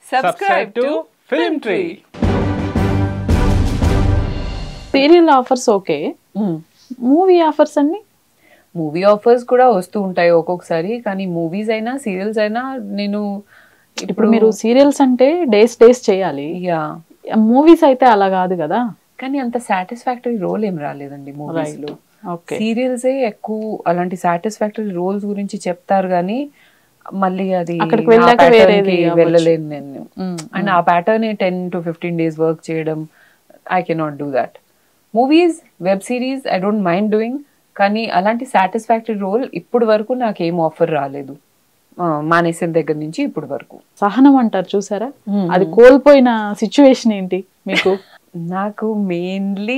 Subscribe to Film Tree. Serial offers okay movie offers అన్ని movie offers కూడా వస్తూ ఉంటాయి ఒక్కొక్కసారి కానీ మూవీస్ అయినా సీరియల్స్ అయినా నేను ఇప్పుడు మీరు సీరియల్స్ అంటే డేస్ డేస్ చేయాలి యా మూవీస్ అయితే అలా కాదు కదా కానీ అంత సాటిస్ఫాక్టరీ రోల్ ఏం రాలేదండి మూవీస్ లో ఓకే సీరియల్సే ఎక్కువ అలాంటి సాటిస్ఫాక్టరీ రోల్స్ గురించి చెప్తారు కానీ మళ్ళీ అది అక్కడికి ఆ వెళ్ళాక pattern వేరేది కి అవ్వచ్చు. వెళ్ళలేను నేను అండ్ ఆ pattern ten to fifteen days work చేయడం I cannot do that movies web series I don't mind doing కానీ అలాంటి సాటిస్ఫాక్టరీ రోల్ ఇప్పుడు వరకు నాకు ఏం ఆఫర్ రాలేదు ఆ, మానేసిన దగ్గర నుంచి ఇప్పుడు వరకు సహనం అంటారు చూసారా అది కోల్పోయిన సిచ్యువేషన్ ఏంటి మీకు నాకు మెయిన్లీ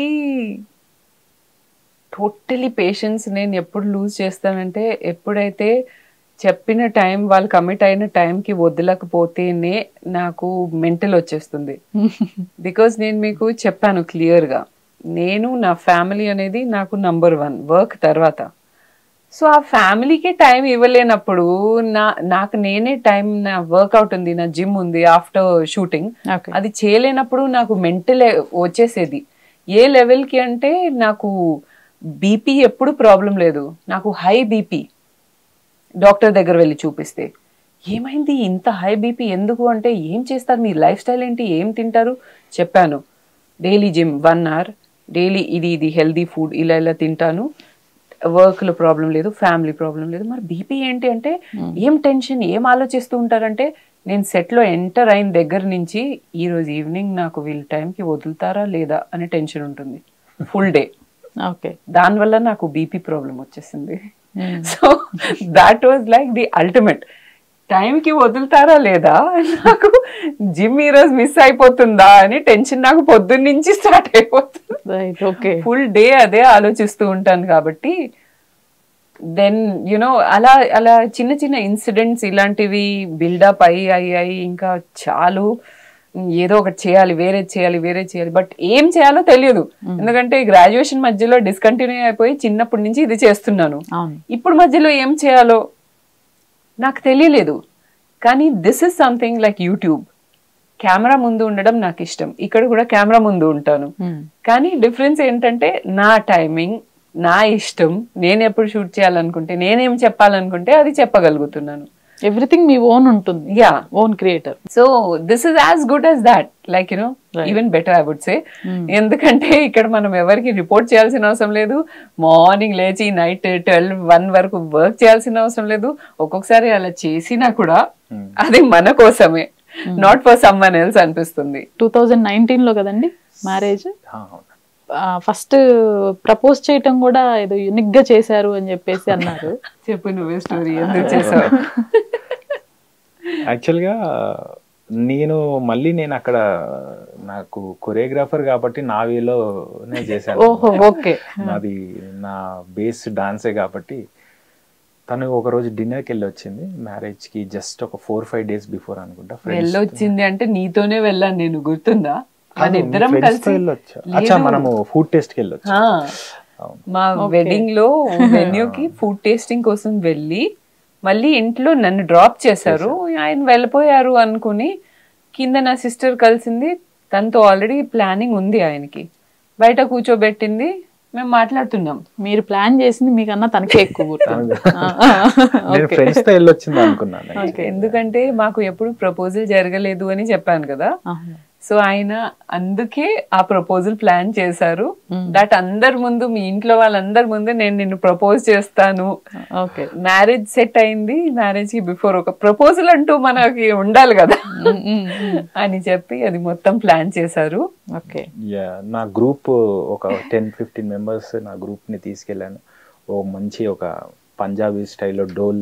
టోటలీ పేషెన్స్ నేను ఎప్పుడు లూజ్ చేస్తానంటే ఎప్పుడైతే చెప్పిన టైం వాళ్ళు కమిట్ అయిన టైంకి వదలకపోతేనే నాకు మెంటల్ వచ్చేస్తుంది బికాజ్ నేను మీకు చెప్పాను క్లియర్గా నేను నా ఫ్యామిలీ అనేది నాకు నంబర్ వన్ వర్క్ తర్వాత సో ఆ ఫ్యామిలీకి టైం ఇవ్వలేనప్పుడు నా నాకు నేనే టైం నా వర్కౌట్ ఉంది నా జిమ్ ఉంది ఆఫ్టర్ షూటింగ్ ఓకే అది చేయలేనప్పుడు నాకు మెంటల్ వచ్చేసేది ఏ లెవెల్కి అంటే నాకు బీపీ ఎప్పుడు ప్రాబ్లం లేదు నాకు హై బీపీ డాక్టర్ దగ్గర వెళ్ళి చూపిస్తే ఏమైంది ఇంత హై బీపీ ఎందుకు అంటే ఏం చేస్తారు మీ లైఫ్ స్టైల్ ఏంటి ఏం తింటారు చెప్పాను daily gym one hour daily ఇది ఇది హెల్దీ ఫుడ్ ఇలా ఇలా తింటాను వర్క్లో ప్రాబ్లం లేదు ఫ్యామిలీ ప్రాబ్లం లేదు మరి బీపీ ఏంటి అంటే ఏం టెన్షన్ ఏం ఆలోచిస్తూ ఉంటారంటే నేను సెట్లో ఎంటర్ అయిన దగ్గర నుంచి ఈ రోజు ఈవినింగ్ నాకు వీళ్ళ టైంకి వదులుతారా లేదా అనే టెన్షన్ ఉంటుంది ఫుల్ డే ఓకే దానివల్ల నాకు బీపీ ప్రాబ్లం వచ్చేసింది so that was like the ultimate టైంకి వదులుతారా లేదా నాకు జిమ్ ఈ రోజు మిస్ అయిపోతుందా అని టెన్షన్ నాకు పొద్దున్న నుంచి స్టార్ట్ అయిపోతుంది రైట్ ఓకే ఫుల్ డే అదే ఆలోచిస్తూ ఉంటాను కాబట్టి దెన్ యునో అలా అలా చిన్న చిన్న ఇన్సిడెంట్స్ ఇలాంటివి బిల్డప్ అయ్యి అయ్యి అయ్యి ఇంకా చాలు ఏదో ఒకటి చేయాలి వేరే చేయాలి వేరే చేయాలి బట్ ఏం చేయాలో తెలియదు ఎందుకంటే గ్రాడ్యుయేషన్ మధ్యలో డిస్కంటిన్యూ అయిపోయి చిన్నప్పటి నుంచి ఇది చేస్తున్నాను అవును ఇప్పుడు మధ్యలో ఏం చేయాలో నాకు తెలియలేదు కానీ this is something like YouTube camera ముందు ఉండడం నాకు ఇష్టం ఇక్కడ కూడా కెమెరా ముందు ఉంటాను Hmm. కానీ డిఫరెన్స్ ఏంటంటే నా టైమింగ్ నా ఇష్టం నేను ఎప్పుడు షూట్ చేయాలనుకుంటే నేనేం చెప్పాలనుకుంటే అది చెప్పగలుగుతున్నాను ఎవ్రీథింగ్ మీ ఓన్ ఉంటుంది yeah own creator so this is as good as that like you know even better I would say ఎందుకంటే ఇక్కడ మనం ఎవరికి రిపోర్ట్ చేయాల్సిన అవసరం లేదు మార్నింగ్ లేచి నైట్ ట్వెల్వ్ వన్ వరకు వర్క్ చేయాల్సిన అవసరం లేదు ఒక్కొక్కసారి అలా చేసినా కూడా అది మన కోసమే నాట్ ఫర్ సమ్మన్ ఎల్స్ అనిపిస్తుంది టూ థౌజండ్ నైన్టీన్ లో కదండి మ్యారేజ్ ఆ, అవును. ఫస్ట్ ప్రపోజ్ చేయటం కూడా ఏదో యునిక్ గా చేశారు అని చెప్పేసి అన్నారు చెప్పు నువ్వే స్టోరీ ఎందుకు చేసావు యాక్చువల్గా నేను మళ్ళీ నేను అక్కడ నాకు కొరియోగ్రాఫర్ కాబట్టి నా వేలోనే చేశాను ఓహో ఓకే నాది నా బేస్ డాన్సే కాబట్టి తను ఒక రోజు డిన్నర్కి వెళ్ళి వచ్చింది మ్యారేజ్ కి జస్ట్ ఒక ఫోర్ ఫైవ్ డేస్ బిఫోర్ అనుకుంటా friends తో. వెళ్ళొచ్చింది అంటే నీతోనే వెళ్ళాను నేను గుర్తుందా మన కాదు, మీ ఇద్దరం friends తో కలిసి వెళ్ళొచ్చా అచ్చా లేదు. మనము ఫుడ్ టేస్ట్ కి వెళ్ళొచ్చు ఆ, అవును. మా వెడ్డింగ్ లో వెన్యూ కి ఫుడ్ టేస్టింగ్ కోసం వెళ్ళి మళ్ళీ ఇంట్లో నన్ను డ్రాప్ చేశారు ఆయన వెళ్ళిపోయారు అనుకుని కింద నా సిస్టర్ కలిసింది తనతో ఆల్రెడీ ప్లానింగ్ ఉంది ఆయనకి బయట కూర్చోబెట్టింది మేము మాట్లాడుతున్నాం మీరు ప్లాన్ చేసింది మీకన్నా తనకే ఎక్కువ గుర్తుంది నేను ఫ్రెండ్స్ తో వెళ్ళొచ్చింది అనుకున్నాను ఎందుకంటే మాకు ఎప్పుడు ప్రపోజల్ జరగలేదు అని చెప్పాను కదా అవును. సో ఆయన అందుకే ఆ ప్రపోజల్ ప్లాన్ చేశారు దట్ అందరి ముందు మీ ఇంట్లో వాళ్ళందరి ముందు నేను నిన్ను ప్రపోజ్ చేస్తాను ఓకే మ్యారేజ్ సెట్ అయింది మ్యారేజ్ కి బిఫోర్ ఒక ప్రపోజల్ అంటూ మనకి ఉండాలి కదా అని చెప్పి అది మొత్తం ప్లాన్ చేశారు ఓకే యా నా గ్రూప్ ఒక టెన్ ఫిఫ్టీన్ మెంబర్స్ నా గ్రూప్ ని తీసుకెళ్ళాను ఓ మంచి ఒక పంజాబీ స్టైల్లో డోల్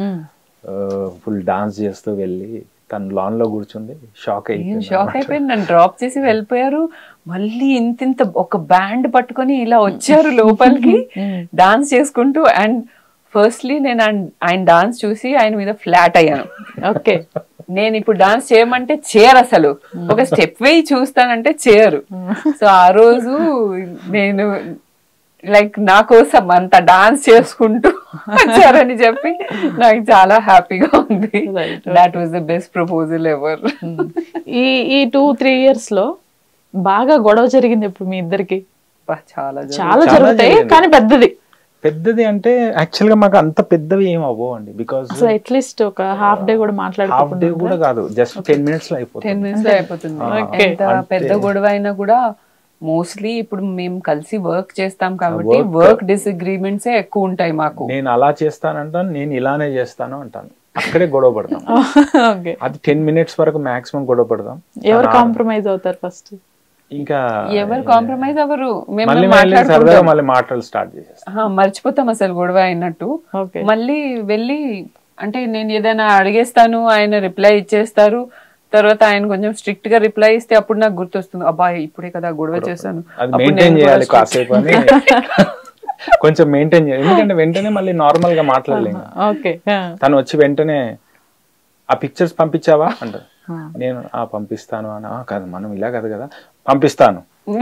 ఫుల్ డాన్స్ చేస్తూ వెళ్ళి తను లాన్ లో కూర్చుంది షాక్ ఏం అయిపోయింది షాక్ అయిపోయింది నన్ను డ్రాప్ చేసి వెళ్ళిపోయారు మళ్ళీ ఇంత ఇంత ఒక బ్యాండ్ పట్టుకొని ఇలా వచ్చారు లోపలికి డాన్స్ చేసుకుంటూ అండ్ ఫస్ట్లీ నేను ఆయన- ఆయన డాన్స్ చూసి ఆయన మీద ఫ్లాట్ అయ్యాను ఓకే నేను ఇప్పుడు డాన్స్ చేయమంటే చేయరు అసలు ఒక స్టెప్ వేయి చూస్తానంటే చేయరు సో ఆ రోజు నేను లైక్ నా కోసం అంత డాన్స్ చేసుకుంటూ వచ్చారని చెప్పి నాకు చాలా హ్యాపీగా ఉంది Right, that was the best proposal ever ఈ ఈ టూ త్రీ ఇయర్స్ లో బాగా గొడవ జరిగింది ఇప్పుడు మీ ఇద్దరికి చాలా జరుగుతుంది. చాలా చాలా జరుగుతాయి జరిగింది. కానీ పెద్దది పెద్దది అంటే యాక్చువల్ గా మాకు అంత పెద్దవి ఏం అవ్వవు అండి బికాస్ అసలు అట్లీస్ట్ ఒక హాఫ్ డే కూడా హాఫ్ డే మాట్లాడుకోకుండా కూడా కాదు జస్ట్ టెన్ మినిట్స్ లో టెన్ అయిపోతుంది మినిట్స్ లో అయిపోతుంది Okay. ఎంత పెద్ద గొడవ అయినా కూడా మోస్ట్లీ ఇప్పుడు మేము కలిసి వర్క్ చేస్తాం కాబట్టి work- వర్క్ డిసగ్రీమెంట్స్ ఎక్కువ ఉంటాయి మాకు నేను అలా చేస్తానంటాను నేను ఇలానే చేస్తాను అంటాను అక్కడే గొడవ పడతాం ఓకే అది టెన్ మినిట్స్ వరకు మాక్సిమం గొడవ పడతాం ఎవరు కాంప్రమైజ్ అవుతారు ఫస్ట్ ఇంకా ఎవరు కాంప్రమైజ్ అవ్వరు మేము మళ్ళీ మళ్ళీ సరదాగా మళ్ళీ మాటలు స్టార్ట్ చేసేస్తాం ఆహా, మర్చిపోతాం అసలు గొడవ అయినట్టు ఓకే మళ్ళీ వెళ్ళి అంటే నేను ఏదైనా అడిగేస్తాను ఆయన రిప్లై ఇచ్చేస్తారు తర్వాత ఆయన కొంచెం స్ట్రిక్ట్ గా రిప్లై ఇస్తే అప్పుడు నాకు గుర్తొస్తుంది అబ్బా ఇప్పుడే కదా గొడవ చేశాను అది అప్పుడు మెయింటైన్ నేను కూడా చేయాలి strict- కాసేపు అని కొంచెం మెయింటైన్ చేయాలి ఎందుకంటే వెంటనే మళ్ళీ నార్మల్ గా మాట్లాడలేము ఓకే తను వచ్చి వెంటనే ఆ పిక్చర్స్ పంపించావా అంటారు నేను ఆ పంపిస్తాను అని "ఆ, కాదు మనం ఇలా కాదు కదా పంపిస్తాను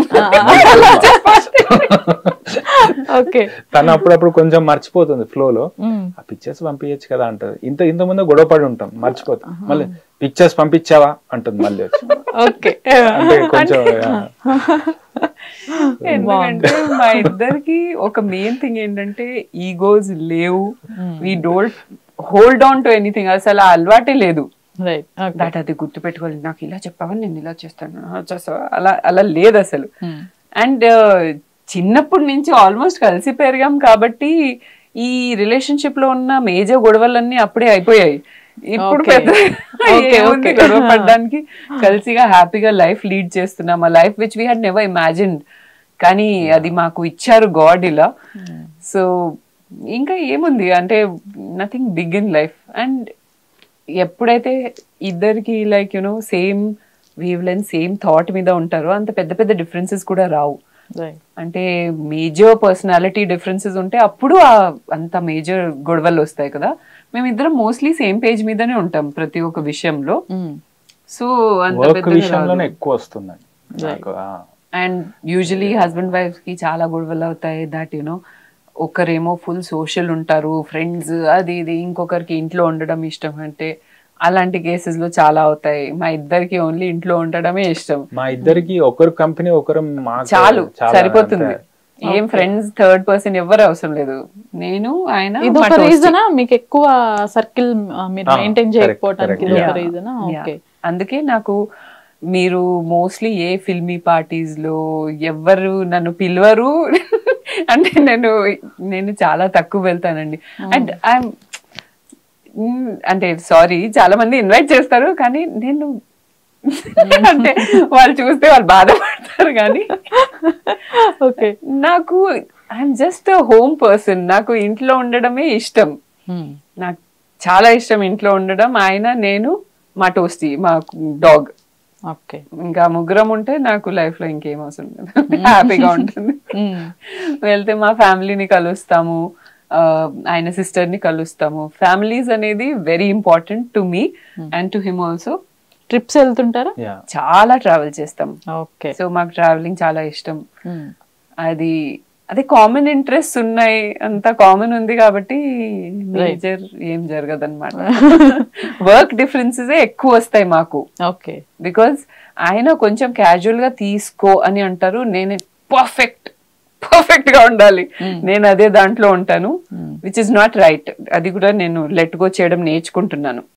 ఓకే తను అప్పుడప్పుడు కొంచెం మర్చిపోతుంది ఫ్లో లో ఆ పిక్చర్స్ పంపించచ్చు కదా అంటది ఇంత ఇంత ముందు గొడవ పడి ఉంటాం మర్చిపోతాం మళ్ళీ పిక్చర్స్ పంపించావా అంటుంది మళ్ళీ వచ్చి ఓకే అంటే కొంచెం ఎందుకంటే మా ఇద్దరికి ఒక మెయిన్ థింగ్ ఏంటంటే ఈగోస్ లేవు we don't hold on to anything అసలు ఆ అలవాటే లేదు రైట్ ఓకే దాట్ అది గుర్తు పెట్టుకోవాలి నాకు ఇలా చెప్పావా నేను ఇలా చేస్తాను ఆ, చేస్తావా అలా అలా లేదు అసలు అండ్ చిన్నప్పటి నుంచి ఆల్మోస్ట్ కలిసి పెరిగాం కాబట్టి ఈ రిలేషన్షిప్ లో ఉన్న మేజర్ గొడవలన్నీ అప్పుడే అయిపోయాయి ఇప్పుడు Okay. పెద్ద Okay, ఏముంది okay. గొడవ పడడానికి కలిసిగా హ్యాపీగా లైఫ్ లీడ్ చేస్తున్నాం ఆ life which we had never imagine కానీ అది మాకు ఇచ్చారు గాడ్ ఇలా సో ఇంకా ఏముంది అంటే nothing big in life and ఎప్పుడైతే ఇద్దరికి like you know same wavelength same thought మీద ఉంటారో అంత పెద్ద పెద్ద డిఫరెన్సెస్ కూడా రావు రైట్ అంటే మేజర్ పర్సనాలిటీ డిఫరెన్సెస్ ఉంటే అప్పుడు ఆ అంత మేజర్ గొడవలు వస్తాయి కదా మేమిద్దరం మోస్ట్లీ సేమ్ పేజ్ మీదనే ఉంటాం ప్రతి ఒక్క విషయంలో సో అంత వర్క్ పెద్దగా విషయంలోనే రాదు. ఎక్కువ వస్తుందండి నాకు ఆ, అండ్ యూజువలీ హస్బెండ్ వైఫ్ కి చాలా గొడవలు అవుతాయి దట్ యునో ఒకరేమో ఫుల్ సోషల్ ఉంటారు ఫ్రెండ్స్ అది ఇది ఇంకొకరికి ఇంట్లో ఉండడం ఇష్టం అంటే అలాంటి కేసెస్ లో చాలా అవుతాయి మా ఇద్దరికి ఓన్లీ ఇంట్లో ఉండడమే ఇష్టం మా ఇద్దరికి ఒకరు కంపెనీ ఒకరు మాకు చాలు చాలా సరిపోతుంది అంతే. ఏం ఫ్రెండ్స్ థర్డ్ పర్సన్ ఎవరు అవసరం లేదు నేను ఆయన ఇది మా ఒక toasty. రీజనా మీకు ఎక్కువ సర్కిల్ మీరు Ah, మెయింటైన్ correct, చేయకపోవడానికి ఇది correct. ఒక Yeah. రీజనా Yeah. ఓకే అందుకే నాకు మీరు మోస్ట్లీ ఏ ఫిల్మీ పార్టీస్ లో ఎవ్వరు నన్ను పిలవరు అంటే నేను నేను చాలా తక్కువ వెళ్తానండి అండ్ ఐఎమ్ అంటే సారీ చాలా మంది ఇన్వైట్ చేస్తారు కానీ నేను అంటే వాళ్ళు చూస్తే వాళ్ళు బాధపడతారు కానీ ఓకే నాకు ఐఎమ్ జస్ట్ హోమ్ పర్సన్ నాకు ఇంట్లో ఉండడమే ఇష్టం నాకు చాలా ఇష్టం ఇంట్లో ఉండడం ఆయన నేను మా టోస్టీ మా డాగ్ ఓకే ఇంకా ముగ్గురం ఉంటే నాకు లైఫ్ లో ఇంకేం అవసరం లేదు హ్యాపీగా ఉంటుంది వెళ్తే మా ఫ్యామిలీని కలుస్తాము ఆ, ఆయన సిస్టర్ ని కలుస్తాము ఫ్యామిలీస్ అనేది very important to me and to him also trips వెళ్తుంటారా Yeah. చాలా ట్రావెల్ చేస్తాం ఓకే సో మాకు ట్రావెలింగ్ చాలా ఇష్టం అది అదే కామన్ ఇంట్రెస్ట్ ఉన్నాయి అంత కామన్ ఉంది కాబట్టి మేజర్ ఏం జరగదు అనమాట వర్క్ డిఫరెన్సెస్ ఎక్కువ వస్తాయి మాకు ఓకే బికాజ్ ఆయన కొంచెం క్యాజువల్ గా తీసుకో అని అంటారు నేను పర్ఫెక్ట్ పర్ఫెక్ట్ గా ఉండాలి నేను అదే దాంట్లో ఉంటాను విచ్ ఇస్ నాట్ రైట్ అది కూడా నేను లెట్ గో చేయడం నేర్చుకుంటున్నాను